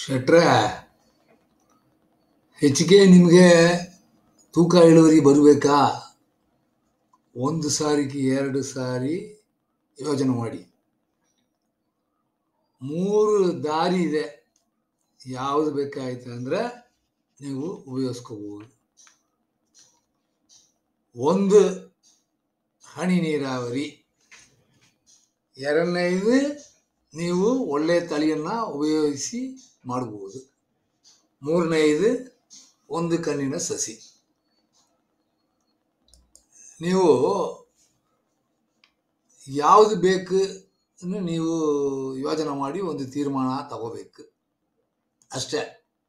ಶೆಟ್ರೆ ಹೆಚ್ಚಿಗೆ ನಿಮಗೆ ತೂಕ ಇಳುವರಿ ಬರಬೇಕಾ ಒಂದು ಸಾರಿಗೆ ಎರಡು ಸಾರಿ ಯೋಜನೆ ಮಾಡಿ ಮೂರು ದಾರಿ ಇದೆ ಯಾವುದು ಬೇಕಾಯ್ತು ಅಂದರೆ ನೀವು ಉಪಯೋಗಿಸ್ಕೋಬೋದು ಒಂದು ಹನಿ ನೀರಾವರಿ ಎರಡನೇದು ನೀವು ಒಳ್ಳೆ ತಳಿಯನ್ನು ಉಪಯೋಗಿಸಿ ಮಾಡ್ಬೋದು ಮೂರನೇದು ಒಂದು ಕಣ್ಣಿನ ಸಸಿ ನೀವು ಯಾವುದು ಬೇಕು ಅನ್ನು ನೀವು ಯೋಜನೆ ಮಾಡಿ ಒಂದು ತೀರ್ಮಾನ ತಗೋಬೇಕು ಅಷ್ಟೇ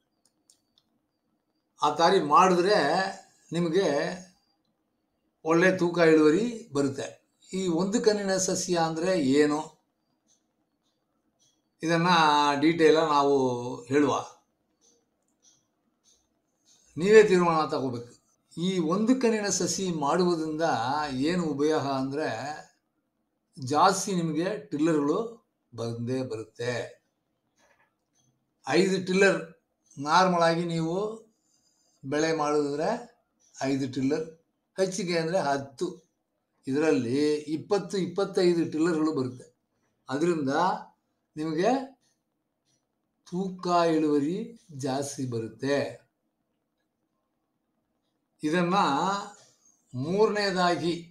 ಆ ತಾರಿ ಮಾಡಿದ್ರೆ ನಿಮಗೆ ಒಳ್ಳೆ ತೂಕ ಇಳುವರಿ ಬರುತ್ತೆ ಈ ಒಂದು ಕಣ್ಣಿನ ಸಸ್ಯ ಅಂದರೆ ಏನು ಇದನ್ನು ಡೀಟೇಲ ನಾವು ಹೇಳುವ ನೀವೇ ತೀರ್ಮಾನ ತಗೋಬೇಕು ಈ ಒಂದು ಕಣ್ಣಿನ ಸಸಿ ಮಾಡುವುದರಿಂದ ಏನು ಉಪಯೋಗ ಅಂದರೆ ಜಾಸ್ತಿ ನಿಮಗೆ ಟಿಲ್ಲರ್ಗಳು ಬಂದೇ ಬರುತ್ತೆ ಐದು ಟಿಲ್ಲರ್ ನಾರ್ಮಲ್ ಆಗಿ ನೀವು ಬೆಳೆ ಮಾಡಿದ್ರೆ ಐದು ಟಿಲ್ಲರ್ ಹೆಚ್ಚಿಗೆ ಅಂದರೆ ಹತ್ತು ಇದರಲ್ಲಿ ಇಪ್ಪತ್ತು ಇಪ್ಪತ್ತೈದು ಟಿಲ್ಲರ್ಗಳು ಬರುತ್ತೆ ಅದರಿಂದ ನಿಮಗೆ ತೂಕ ಇಳುವರಿ ಜಾಸ್ತಿ ಬರುತ್ತೆ ಇದನ್ನು ಮೂರನೇದಾಗಿ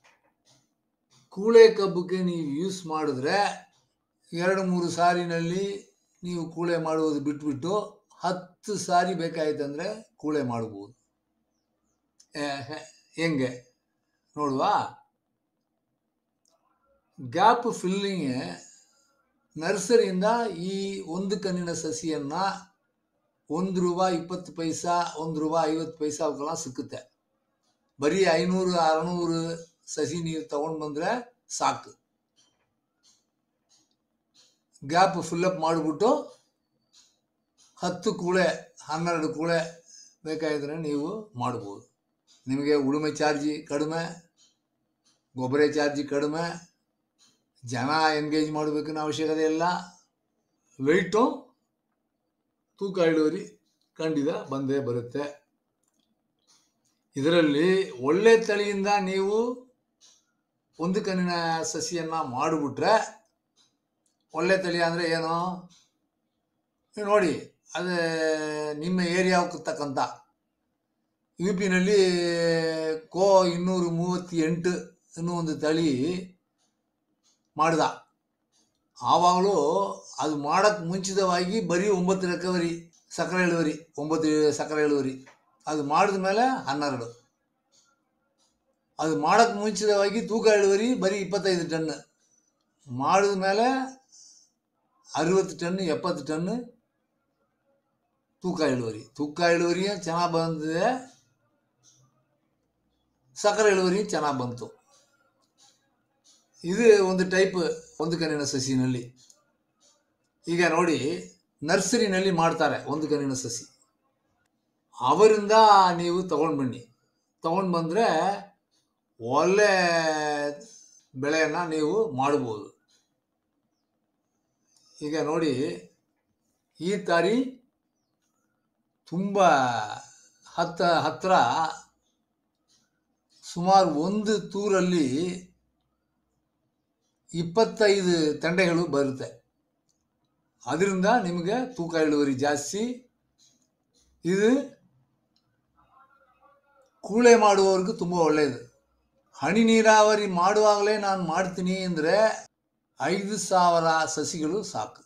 ಕೂಳೆ ಕಬ್ಬಕ್ಕೆ ನೀವು ಯೂಸ್ ಮಾಡಿದ್ರೆ ಎರಡು ಮೂರು ಸಾರಿನಲ್ಲಿ ನೀವು ಕೂಳೆ ಮಾಡುವುದು ಬಿಟ್ಬಿಟ್ಟು ಹತ್ತು ಸಾರಿ ಬೇಕಾಯ್ತಂದರೆ ಕೂಳೆ ಮಾಡ್ಬೋದು ಏ- ಹೆ- ಹೆಂಗೆ ನೋಡುವಾ ಗ್ಯಾಪ್ ಫಿಲ್ಲಿಂಗ್ ನರ್ಸರಿಯಿಂದ ಈ ಒಂದು ಕಣ್ಣಿನ ಸಸಿಯನ್ನು ಒಂದು ರೂಪಾಯಿ ಇಪ್ಪತ್ತು ಪೈಸಾ ಒಂದು ರೂಪಾಯಿ ಐವತ್ತು ಪೈಸಾ ಅವಕ್ಕೆಲ್ಲ ಸಿಕ್ಕುತ್ತೆ ಬರೀ ಐನೂರು ಅರನೂರು ಸಸಿ ನೀವು ತಗೊಂಡು ಬಂದರೆ ಸಾಕು ಗ್ಯಾಪ್ ಫಿಲ್ಲಪ್ ಮಾಡಿಬಿಟ್ಟು ಹತ್ತು ಕೂಳೆ ಹನ್ನೆರಡು ಕೂಳೆ ಬೇಕಾಗಿದ್ರೆ ನೀವು ಮಾಡ್ಬೋದು ನಿಮಗೆ ಉಳುಮೆ ಚಾರ್ಜಿ ಕಡಿಮೆ ಗೊಬ್ಬರ ಚಾರ್ಜಿ ಕಡಿಮೆ ಜನ ಎಂಗೇಜ್ ಮಾಡಬೇಕನ್ನೋ ಅವಶ್ಯಕತೆ ಇಲ್ಲ ವೆಯ್ಟು ತೂಕ ಇಳುವರಿ ಖಂಡಿತ ಬಂದೇ ಬರುತ್ತೆ ಇದರಲ್ಲಿ ಒಳ್ಳೆ ತಳಿಯಿಂದ ನೀವು ಒಂದು ಕಣ್ಣಿನ ಸಸಿಯನ್ನು ಮಾಡಿಬಿಟ್ರೆ ಒಳ್ಳೆ ತಳಿ ಅಂದರೆ ಏನು ನೀವು ನೋಡಿ ಅದು ನಿಮ್ಮ ಏರಿಯಾಕ್ಕೆ ತಕ್ಕಂಥ ಯು ಪಿನಲ್ಲಿ ಕೋ ಇನ್ನೂರು ಮೂವತ್ತೆಂಟು ಅನ್ನೋ ಒಂದು ತಳಿ ಮಾಡ್ದ ಆವಾಗಲೂ ಅದು ಮಾಡೋಕ್ಕೆ ಮುಂಚಿತವಾಗಿ ಬರೀ ಒಂಬತ್ತು ರೆಕವರಿ ಸಕ್ಕರೆ ಇಳುವರಿ ಒಂಬತ್ತು ಸಕ್ಕರೆ ಇಳುವರಿ ಅದು ಮಾಡಿದ ಮೇಲೆ ಹನ್ನೆರಡು ಅದು ಮಾಡೋಕ್ಕೆ ಮುಂಚಿತವಾಗಿ ತೂಕ ಇಳುವರಿ ಬರೀ ಇಪ್ಪತ್ತೈದು ಟನ್ ಮಾಡಿದ ಮೇಲೆ ಅರುವತ್ತು ಟನ್ ಎಪ್ಪತ್ತು ಟನ್ ತೂಕ ಇಳುವರಿ ತೂಕ ಇಳುವರಿ ಚೆನ್ನಾಗಿ ಬಂದಿದೆ ಸಕ್ಕರೆ ಇಳುವರಿ ಚೆನ್ನಾಗಿ ಬಂತು ಇದು ಒಂದು ಟೈಪ್ ಒಂದು ಕಣ್ಣಿನ ಸಸಿನಲ್ಲಿ ಈಗ ನೋಡಿ ನರ್ಸರಿನಲ್ಲಿ ಮಾಡ್ತಾರೆ ಒಂದು ಕಣ್ಣಿನ ಸಸಿ ಅವರಿಂದ ನೀವು ತಗೊಂಡು ಬನ್ನಿ ತಗೊಂಡು ಬಂದರೆ ಒಳ್ಳೆ ಬೆಳೆಯನ್ನು ನೀವು ಮಾಡ್ಬೋದು ಈಗ ನೋಡಿ ಈ ತಾರಿ ತುಂಬ ಹತ್ತ ಹತ್ತಿರ ಸುಮಾರು ಒಂದು ತೂರಲ್ಲಿ ಇಪ್ಪತ್ತೈದು ತಂಡೆಗಳು ಬರುತ್ತೆ ಅದರಿಂದ ನಿಮಗೆ ತೂಕ ಇಳುವರಿ ಜಾಸ್ತಿ ಇದು ಕೂಳೆ ಮಾಡುವವ್ರಿಗೂ ತುಂಬ ಒಳ್ಳೆಯದು ಹನಿ ನೀರಾವರಿ ಮಾಡುವಾಗಲೇ ನಾನು ಮಾಡ್ತೀನಿ ಅಂದರೆ ಐದು ಸಾವಿರ ಸಸಿಗಳು ಸಾಕು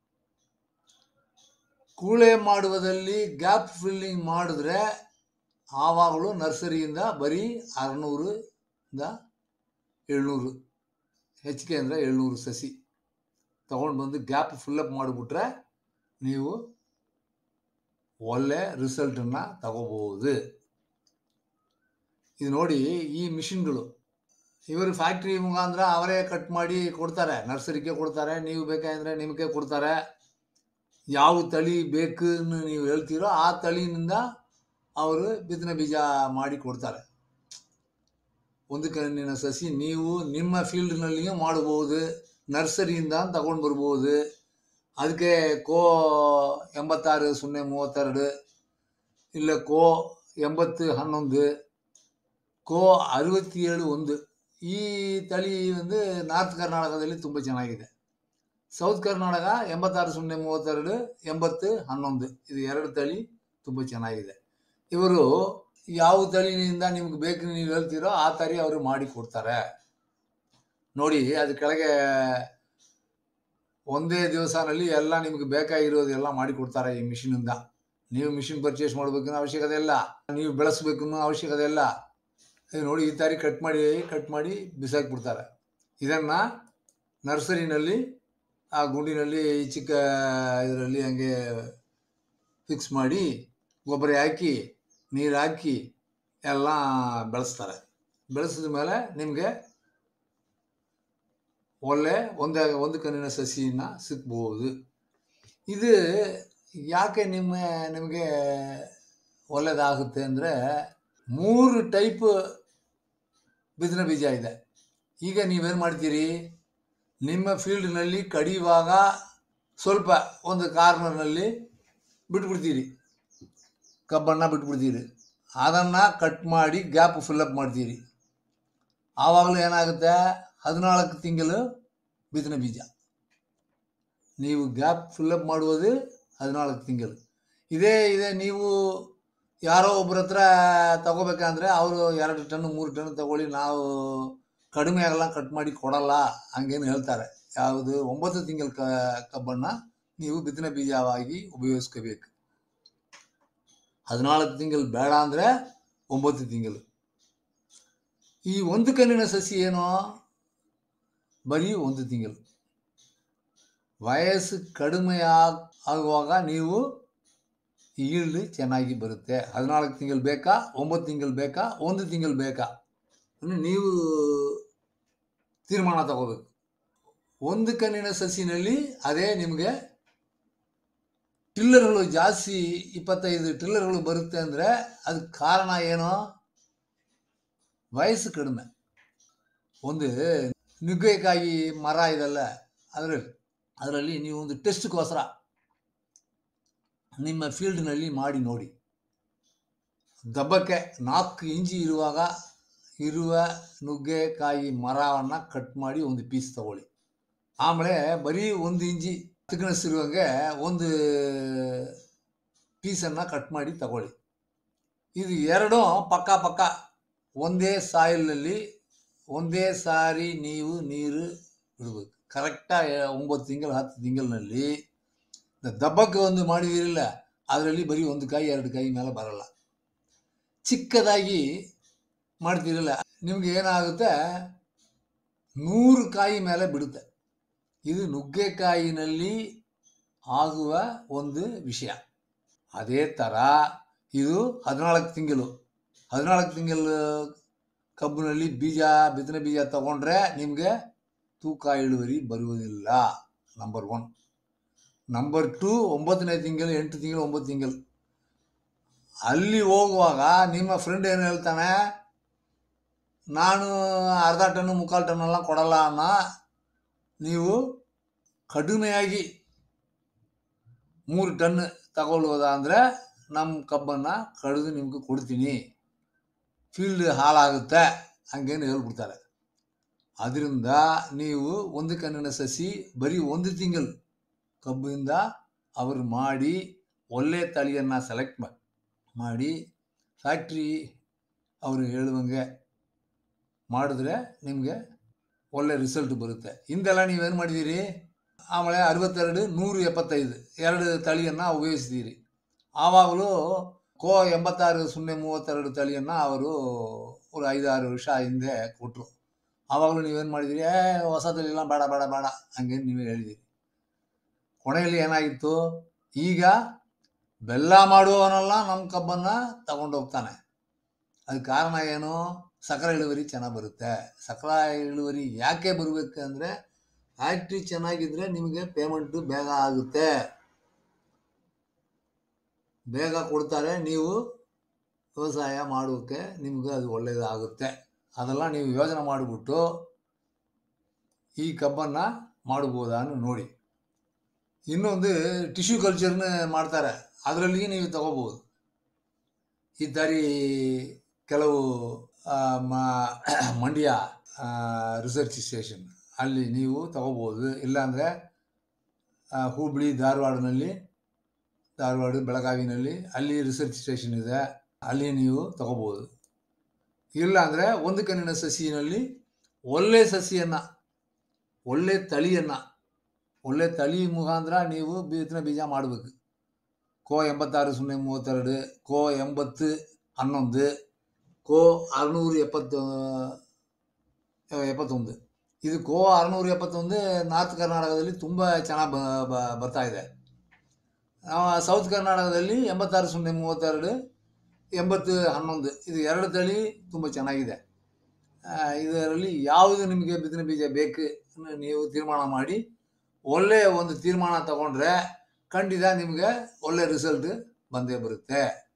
ಕೂಳೆ ಮಾಡುವುದಲ್ಲಿ ಗ್ಯಾಪ್ ಫಿಲ್ಲಿಂಗ್ ಮಾಡಿದ್ರೆ ಆವಾಗಲೂ ನರ್ಸರಿಯಿಂದ ಬರೀ ಆರುನೂರಿಂದ ಏಳ್ನೂರು ಹೆಚ್ಚಿಗೆ ಅಂದರೆ ಏಳ್ನೂರು ಸಸಿ ತಗೊಂಡು ಬಂದು ಗ್ಯಾಪ್ ಫಿಲ್ಲಪ್ ಮಾಡಿಬಿಟ್ರೆ ನೀವು ಒಳ್ಳೆ ರಿಸಲ್ಟನ್ನು ತಗೋಬೋದು ಇದು ನೋಡಿ ಈ ಮಿಷಿನ್ಗಳು ಇವರು ಫ್ಯಾಕ್ಟ್ರಿ ಮುಖಾಂತರ ಅವರೇ ಕಟ್ ಮಾಡಿ ಕೊಡ್ತಾರೆ ನರ್ಸರಿಗೆ ಕೊಡ್ತಾರೆ ನೀವು ಬೇಕಾದ್ರೆ ನಿಮಗೆ ಕೊಡ್ತಾರೆ ಯಾವ ತಳಿ ಬೇಕು ನೀವು ಹೇಳ್ತೀರೋ ಆ ತಳಿನಿಂದ ಅವರು ಬಿತ್ತನೆ ಬೀಜ ಮಾಡಿ ಕೊಡ್ತಾರೆ ಒಂದು ಕಣ್ಣಿನ ಸಸಿ ನೀವು ನಿಮ್ಮ ಫೀಲ್ಡ್ನಲ್ಲಿಯೂ ಮಾಡ್ಬೋದು ನರ್ಸರಿಯಿಂದ ತಗೊಂಡು ಬರ್ಬೋದು ಅದಕ್ಕೆ ಕೋ ಎಂಬತ್ತಾರು ಸೊನ್ನೆ ಮೂವತ್ತೆರಡು ಇಲ್ಲ ಕೋ ಎಂಬತ್ತು ಹನ್ನೊಂದು ಕೋ ಅರವತ್ತೇಳು ಒಂದು ಈ ತಳಿ ಒಂದು ನಾರ್ತ್ ಕರ್ನಾಟಕದಲ್ಲಿ ತುಂಬ ಚೆನ್ನಾಗಿದೆ ಸೌತ್ ಕರ್ನಾಟಕ ಎಂಬತ್ತಾರು ಸೊನ್ನೆ ಮೂವತ್ತೆರಡು ಎಂಬತ್ತು ಹನ್ನೊಂದು ಇದು ಎರಡು ತಳಿ ತುಂಬ ಚೆನ್ನಾಗಿದೆ ಇವರು ಯಾವ ತಳಿನಿಂದ ನಿಮ್ಗೆ ಬೇಕು ನೀವು ಹೇಳ್ತೀರೋ ಆ ತಳಿ ಅವರು ಮಾಡಿ ಕೊಡ್ತಾರೆ ನೋಡಿ ಅದು ಕೆಳಗೆ ಒಂದೇ ದಿವಸನಲ್ಲಿ ಎಲ್ಲ ನಿಮ್ಗೆ ಬೇಕಾಗಿರೋದೆಲ್ಲ ಮಾಡಿ ಕೊಡ್ತಾರೆ ಈ ಮಿಷಿನಿಂದ ನೀವು ಮಿಷಿನ್ ಪರ್ಚೇಸ್ ಮಾಡಬೇಕನ್ನೋ ಅವಶ್ಯಕತೆ ಇಲ್ಲ ನೀವು ಬೆಳೆಸ್ಬೇಕು ಅನ್ನೋ ಅವಶ್ಯಕತೆ ಇಲ್ಲ ಇದು ನೋಡಿ ಈ ತಾರಿ ಕಟ್ ಮಾಡಿ ಕಟ್ ಮಾಡಿ ಬಿಸಾಕ್ಬಿಡ್ತಾರೆ ಇದನ್ನು ನರ್ಸರಿನಲ್ಲಿ ಆ ಗುಂಡಿನಲ್ಲಿ ಈ ಚಿಕ್ಕ ಇದರಲ್ಲಿ ಹಂಗೆ ಫಿಕ್ಸ್ ಮಾಡಿ ಗೊಬ್ಬರ ಹಾಕಿ ನೀರು ಹಾಕಿ ಎಲ್ಲ ಬೆಳೆಸ್ತಾರೆ ಬೆಳೆಸಿದ ಮೇಲೆ ನಿಮಗೆ ಒಳ್ಳೆ ಒಂದೇ ಒಂದು ಕಣ್ಣಿನ ಸಸಿನ ಸಿಕ್ಬೋದು ಇದು ಯಾಕೆ ನಿಮ್ಮ ನಿಮಗೆ ಒಳ್ಳೆಯದಾಗುತ್ತೆ ಅಂದರೆ ಮೂರು ಟೈಪ್ ಬಿದಿನ ಬೀಜ ಇದೆ ಈಗ ನೀವೇನು ಮಾಡ್ತೀರಿ ನಿಮ್ಮ ಫೀಲ್ಡ್ನಲ್ಲಿ ಕಡಿಯುವಾಗ ಸ್ವಲ್ಪ ಒಂದು ಕಾರ್ನರ್ನಲ್ಲಿ ಬಿಟ್ಬಿಡ್ತೀರಿ ಕಬ್ಬನ್ನು ಬಿಟ್ಬಿಡ್ತೀರಿ ಅದನ್ನು ಕಟ್ ಮಾಡಿ ಗ್ಯಾಪ್ ಫಿಲ್ಲಪ್ ಮಾಡ್ತೀರಿ ಆವಾಗಲೂ ಏನಾಗುತ್ತೆ ಹದಿನಾಲ್ಕು ತಿಂಗಳು ಬಿದಿನ ಬೀಜ ನೀವು ಗ್ಯಾಪ್ ಫಿಲ್ಲಪ್ ಮಾಡುವುದು ಹದಿನಾಲ್ಕು ತಿಂಗಳು ಇದೇ ಇದೆ ನೀವು ಯಾರೋ ಒಬ್ಬರ ಹತ್ರ ತಗೋಬೇಕಂದ್ರೆ ಅವರು ಎರಡು ಟನ್ ಮೂರು ಟನ್ ತಗೊಳ್ಳಿ ನಾವು ಕಡಿಮೆ ಆಗಲ್ಲ ಕಟ್ ಮಾಡಿ ಕೊಡಲ್ಲ ಹಂಗೇನು ಹೇಳ್ತಾರೆ ಯಾವುದು ಒಂಬತ್ತು ತಿಂಗಳ ಕ ಕಬ್ಬನ್ನು ನೀವು ಬಿತ್ತನೆ ಬೀಜವಾಗಿ ಉಪಯೋಗಿಸ್ಕೋಬೇಕು ಹದಿನಾಲ್ಕು ತಿಂಗಳು ಬೇಡ ಅಂದರೆ ಒಂಬತ್ತು ತಿಂಗಳು ಈ ಒಂದು ಕಣ್ಣಿನ ಸಸಿ ಏನು ಬರೀ ಒಂದು ತಿಂಗಳು ವಯಸ್ಸು ಕಡಿಮೆ ಆಗ್ ಆಗುವಾಗ ನೀವು ಈಲ್ಡ್ ಚೆನ್ನಾಗಿ ಬರುತ್ತೆ ಹದಿನಾಲ್ಕು ತಿಂಗಳು ಬೇಕಾ ಒಂಬತ್ತು ತಿಂಗಳು ಬೇಕಾ ಒಂದು ತಿಂಗಳು ಬೇಕಾ ಅಂದ್ರೆ ನೀವು ತೀರ್ಮಾನ ತಗೋಬೇಕು ಒಂದು ಕಣ್ಣಿನ ಸಸಿನಲ್ಲಿ ಅದೇ ನಿಮಗೆ ಟಿಲ್ಲರ್ಗಳು ಜಾಸ್ತಿ ಇಪ್ಪತ್ತೈದು ಟಿಲ್ಲರ್ಗಳು ಬರುತ್ತೆ ಅಂದರೆ ಅದಕ್ಕೆ ಕಾರಣ ಏನು ವಯಸ್ಸು ಕಡಿಮೆ ಒಂದು ನುಗ್ಗೆಕಾಯಿ ಮರ ಇದೆಲ್ಲ ಅದರಲ್ಲಿ ಅದರಲ್ಲಿ ನೀವು ಒಂದು ಟೆಸ್ಟ್ಗೋಸ್ಕರ ನಿಮ್ಮ ಫೀಲ್ಡ್ನಲ್ಲಿ ಮಾಡಿ ನೋಡಿ ದಬ್ಬಕ್ಕೆ ನಾಲ್ಕು ಇಂಚಿ ಇರುವಾಗ ಇರುವ ನುಗ್ಗೆಕಾಯಿ ಮರವನ್ನು ಕಟ್ ಮಾಡಿ ಒಂದು ಪೀಸ್ ತಗೊಳ್ಳಿ ಆಮೇಲೆ ಬರೀ ಒಂದು ಇಂಚಿ ತಿಕ್ನೆಸ್ ಇರುವಂಗೆ ಒಂದು ಪೀಸನ್ನು ಕಟ್ ಮಾಡಿ ತಗೊಳ್ಳಿ ಇದು ಎರಡೂ ಪಕ್ಕ ಪಕ್ಕ ಒಂದೇ ಸಾಯಿಲ್ನಲ್ಲಿ ಒಂದೇ ಸಾರಿ ನೀವು ನೀರು ಬಿಡಬೇಕು ಕರೆಕ್ಟಾಗಿ ಒಂಬತ್ತು ತಿಂಗಳು ಹತ್ತು ತಿಂಗಳಿನಲ್ಲಿ ದಬ್ಬಕ್ಕೆ ಒಂದು ಮಾಡಿದಿರಲ್ಲ ಅದರಲ್ಲಿ ಬರೀ ಒಂದು ಕಾಯಿ ಎರಡು ಕಾಯಿ ಮೇಲೆ ಬರಲ್ಲ ಚಿಕ್ಕದಾಗಿ ಮಾಡ್ತಿರಲ್ಲ ನಿಮ್ಗೆ ಏನಾಗುತ್ತೆ ನೂರು ಕಾಯಿ ಮೇಲೆ ಬಿಡುತ್ತೆ ಇದು ನುಗ್ಗೆಕಾಯಿನಲ್ಲಿ ಆಗುವ ಒಂದು ವಿಷಯ ಅದೇ ಥರ ಇದು ಹದಿನಾಲ್ಕು ತಿಂಗಳು ಹದಿನಾಲ್ಕು ತಿಂಗಳು ಕಬ್ಬಿನಲ್ಲಿ ಬೀಜ ಬಿತ್ತನೆ ಬೀಜ ತಗೊಂಡ್ರೆ ನಿಮಗೆ ತೂಕ ಇಳುವರಿ ಬರುವುದಿಲ್ಲ ನಂಬರ್ ಒನ್ ನಂಬರ್ ಟು ಒಂಬತ್ತನೇ ತಿಂಗಳು ಎಂಟು ತಿಂಗಳು ಒಂಬತ್ತು ತಿಂಗಳು ಅಲ್ಲಿ ಹೋಗುವಾಗ ನಿಮ್ಮ ಫ್ರೆಂಡ್ ಏನು ಹೇಳ್ತಾನೆ ನಾನು ಅರ್ಧ ಟನ್ನು ಮುಕ್ಕಾಲು ಟನ್ನೆಲ್ಲ ಕೊಡಲ್ಲ ಅನ್ನ ನೀವು ಕಡಿಮೆಯಾಗಿ ಮೂರು ಟನ್ ತಗೊಳ್ಳೋದ ಅಂದರೆ ನಮ್ಮ ಕಬ್ಬನ್ನು ಕಡಿದು ನಿಮ್ಗೆ ಕೊಡ್ತೀನಿ ಫೀಲ್ಡ್ ಹಾಳಾಗುತ್ತೆ ಹಂಗೇನು ಹೇಳ್ಬಿಡ್ತಾರೆ ಅದರಿಂದ ನೀವು ಒಂದು ಕಣ್ಣಿನ ಸಸಿ ಬರೀ ಒಂದು ತಿಂಗಳು ಕಬ್ಬಿಂದ ಅವರು ಮಾಡಿ ಒಳ್ಳೆ ತಳಿಯನ್ನು ಸೆಲೆಕ್ಟ್ ಮಾಡಿ ಫ್ಯಾಕ್ಟ್ರಿ ಅವರು ಹೇಳುವಂಗೆ ಮಾಡಿದ್ರೆ ನಿಮಗೆ ಒಳ್ಳೆ ರಿಸಲ್ಟ್ ಬರುತ್ತೆ ಹಿಂದೆಲ್ಲ ನೀವೇನು ಮಾಡಿದ್ದೀರಿ ಆಮೇಲೆ ಅರವತ್ತೆರಡು ನೂರು ಎಪ್ಪತ್ತೈದು ಎರಡು ತಳಿಯನ್ನು ಉಪಯೋಗಿಸಿದ್ದೀರಿ ಆವಾಗಲೂ ಕೋ ಎಂಬತ್ತಾರು ಸೊನ್ನೆ ಮೂವತ್ತೆರಡು ತಳಿಯನ್ನು ಅವರು ಒಂದು ಐದಾರು ವರ್ಷ ಹಿಂದೆ ಕೊಟ್ಟರು ಆವಾಗಲೂ ನೀವೇನು ಮಾಡಿದ್ದೀರಿ ಏ ಹೊಸ ತಳಿ ಎಲ್ಲ ಬೇಡ ಬೇಡ ಬೇಡ ಹಂಗೇನು ನೀವೇ ಹೇಳಿದ್ದೀರಿ ಕೊನೆಯಲ್ಲಿ ಏನಾಗಿತ್ತು ಈಗ ಬೆಲ್ಲ ಮಾಡುವವನೆಲ್ಲ ನಮ್ಮ ಕಬ್ಬನ್ನು ತಗೊಂಡು ಹೋಗ್ತಾನೆ ಅದಕ್ಕೆ ಕಾರಣ ಏನು ಸಕ್ಕರೆ ಇಳುವರಿ ಚೆನ್ನಾಗಿ ಬರುತ್ತೆ ಸಕ್ಕರೆ ಇಳುವರಿ ಯಾಕೆ ಬರಬೇಕು ಅಂದರೆ ಫ್ಯಾಕ್ಟ್ರಿ ಚೆನ್ನಾಗಿದ್ರೆ ನಿಮಗೆ ಪೇಮೆಂಟು ಬೇಗ ಆಗುತ್ತೆ ಬೇಗ ಕೊಡ್ತಾರೆ ನೀವು ವ್ಯವಸಾಯ ಮಾಡೋಕ್ಕೆ ನಿಮ್ಗೆ ಅದು ಒಳ್ಳೆಯದಾಗುತ್ತೆ ಅದೆಲ್ಲ ನೀವು ಯೋಚನೆ ಮಾಡಿಬಿಟ್ಟು ಈ ಕಬ್ಬನ್ನು ಮಾಡ್ಬೋದಾ ನೋಡಿ ಇನ್ನೊಂದು ಟಿಶ್ಯೂ ಕಲ್ಚರ್ನ ಮಾಡ್ತಾರೆ ಅದರಲ್ಲಿ ನೀವು ತಗೋಬೋದು ಈ ದಾರಿ ಕೆಲವು ಆ, ಮ- ಮಂಡ್ಯ ರಿಸರ್ಚ್ ಸ್ಟೇಷನ್ ಅಲ್ಲಿ ನೀವು ತಗೋಬೋದು ಇಲ್ಲಾಂದರೆ ಹುಬ್ಳಿ ಧಾರವಾಡನಲ್ಲಿ ಧಾರವಾಡ ಬೆಳಗಾವಿನಲ್ಲಿ ಅಲ್ಲಿ ರಿಸರ್ಚ್ ಸ್ಟೇಷನ್ ಇದೆ ಅಲ್ಲಿ ನೀವು ತಗೋಬೋದು ಇಲ್ಲಾಂದರೆ ಒಂದು ಕಣ್ಣಿನ ಸಸಿನಲ್ಲಿ ಒಳ್ಳೆ ಸಸಿಯನ್ನು ಒಳ್ಳೆ ತಳಿಯನ್ನು ಒಳ್ಳೆ ತಳಿ ಮುಖಾಂತರ ನೀವು ಬಿತ್ತನೆ ಬೀಜ ಮಾಡಬೇಕು ಕೋ ಎಂಬತ್ತಾರು ಸೊನ್ನೆ ಮೂವತ್ತೆರಡು ಕೋ ಎಂಬತ್ತು ಹನ್ನೊಂದು ಕೋ ಆರುನೂರ ಎಪ್ಪತ್ತು ಎಪ್ಪತ್ತೊಂದು ಇದು ಕೋ ಆರುನೂರ ಎಪ್ಪತ್ತೊಂದು ನಾರ್ತ್ ಕರ್ನಾಟಕದಲ್ಲಿ ತುಂಬ ಚೆನ್ನಾಗಿ ಬ ಬ- ಬರ್ತಾ ಇದೆ ಆ, ಸೌತ್ ಕರ್ನಾಟಕದಲ್ಲಿ ಎಂಬತ್ತಾರು ಸೊನ್ನೆ ಮೂವತ್ತೆರಡು ಎಂಬತ್ತು ಹನ್ನೊಂದು ಇದು ಎರಡು ತಳಿ ತುಂಬ ಚೆನ್ನಾಗಿದೆ ಆ, ಇದರಲ್ಲಿ ಯಾವುದು ನಿಮಗೆ ಬಿತ್ತನೆ ಬೀಜ ಬೇಕು ಅನ್ನು ನೀವು ತೀರ್ಮಾನ ಮಾಡಿ ಒಳ್ಳೆಯ ಒಂದು ತೀರ್ಮಾನ ತಗೊಂಡ್ರೆ ಖಂಡಿತ ನಿಮಗೆ ಒಳ್ಳೆ ರಿಸಲ್ಟ್ ಬಂದೇ ಬರುತ್ತೆ